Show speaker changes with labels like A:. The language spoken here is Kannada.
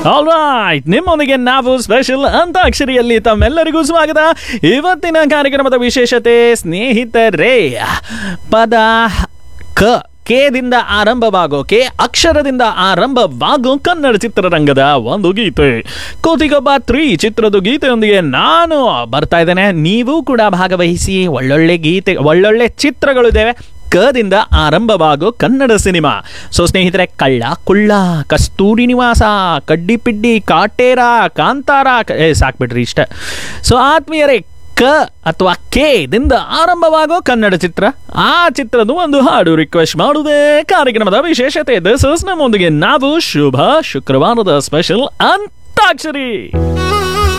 A: ಆಲ್ರೈಟ್ ನಿಮ್ಮೊಂದಿಗೆ ನಾವು ಸ್ಪೆಷಲ್ ಅಂತಾಕ್ಷರಿಯಲ್ಲಿ ತಮ್ಮೆಲ್ಲರಿಗೂ ಸ್ವಾಗತ ಇವತ್ತಿನ ಕಾರ್ಯಕ್ರಮದ ವಿಶೇಷತೆ ಸ್ನೇಹಿತರೇ ಪದ ಕ ಕೇದಿಂದ ಆರಂಭವಾಗೋ ಕೆ ಅಕ್ಷರದಿಂದ ಆರಂಭವಾಗೋ ಕನ್ನಡ ಚಿತ್ರರಂಗದ ಒಂದು ಗೀತೆ ಕೋತಿಗೊಬ್ಬ ತ್ರೀ ಚಿತ್ರದ ಗೀತೆಯೊಂದಿಗೆ ನಾನು ಬರ್ತಾ ಇದ್ದೇನೆ ನೀವು ಕೂಡ ಭಾಗವಹಿಸಿ ಒಳ್ಳೊಳ್ಳೆ ಗೀತೆ ಒಳ್ಳೊಳ್ಳೆ ಚಿತ್ರಗಳಿದ್ದೇವೆ ಕದಿಂದ ಆರಂಭವಾಗೋ ಕನ್ನಡ ಸಿನಿಮಾ ಸೊ ಸ್ನೇಹಿತರೆ ಕಳ್ಳ ಕುಳ್ಳ ಕಸ್ತೂರಿ ನಿವಾಸ ಕಡ್ಡಿ ಪಿಡ್ಡಿ ಕಾಟೇರ ಕಾಂತಾರ ಕ- ಏ ಸಾಕ್ಬಿಡ್ರಿ ಇಷ್ಟ ಸೊ ಆತ್ಮೀಯರೇ ಕ ಅಥವಾ ಕೆ ದಿಂದ ಆರಂಭವಾಗೋ ಕನ್ನಡ ಚಿತ್ರ ಆ ಚಿತ್ರದ ಒಂದು ಹಾಡು ರಿಕ್ವೆಸ್ಟ್ ಮಾಡುವುದೇ ಕಾರ್ಯಕ್ರಮದ ವಿಶೇಷತೆ ದಿಸ್ ಇಸ್ ನಮ್ಮೊಂದಿಗೆ ನಾವು ಶುಭ ಶುಕ್ರವಾರದ ಸ್ಪೆಷಲ್ ಅಂತಾಕ್ಷರಿ